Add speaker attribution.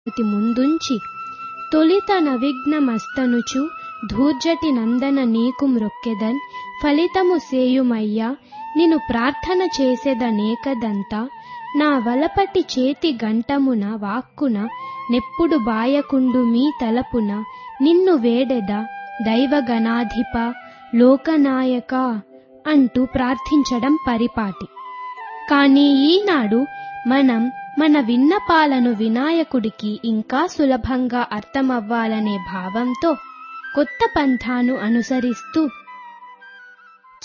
Speaker 1: వినాయకుడి ముందుంచి తొలిత నవిఘ్నమస్తనుచు ధూర్జటి నందన నీకు మ్రొక్కెదన్ ఫలితము సేయుమయ్యా నిను ప్రార్థన చేసెదనేకదంతా నా వలపటి చేతి గంటమున వాక్కున నెప్పుడు బాయకుండు మీ తలపున నిన్ను వేడెద దైవగణాధిప లోకనాయక అంటూ ప్రార్థించడం పరిపాటి కానీ ఈనాడు మనం మన విన్నపాలను వినాయకుడికి ఇంకా సులభంగా అర్థమవ్వాలనే భావంతో కొత్త పంథాను అనుసరిస్తూ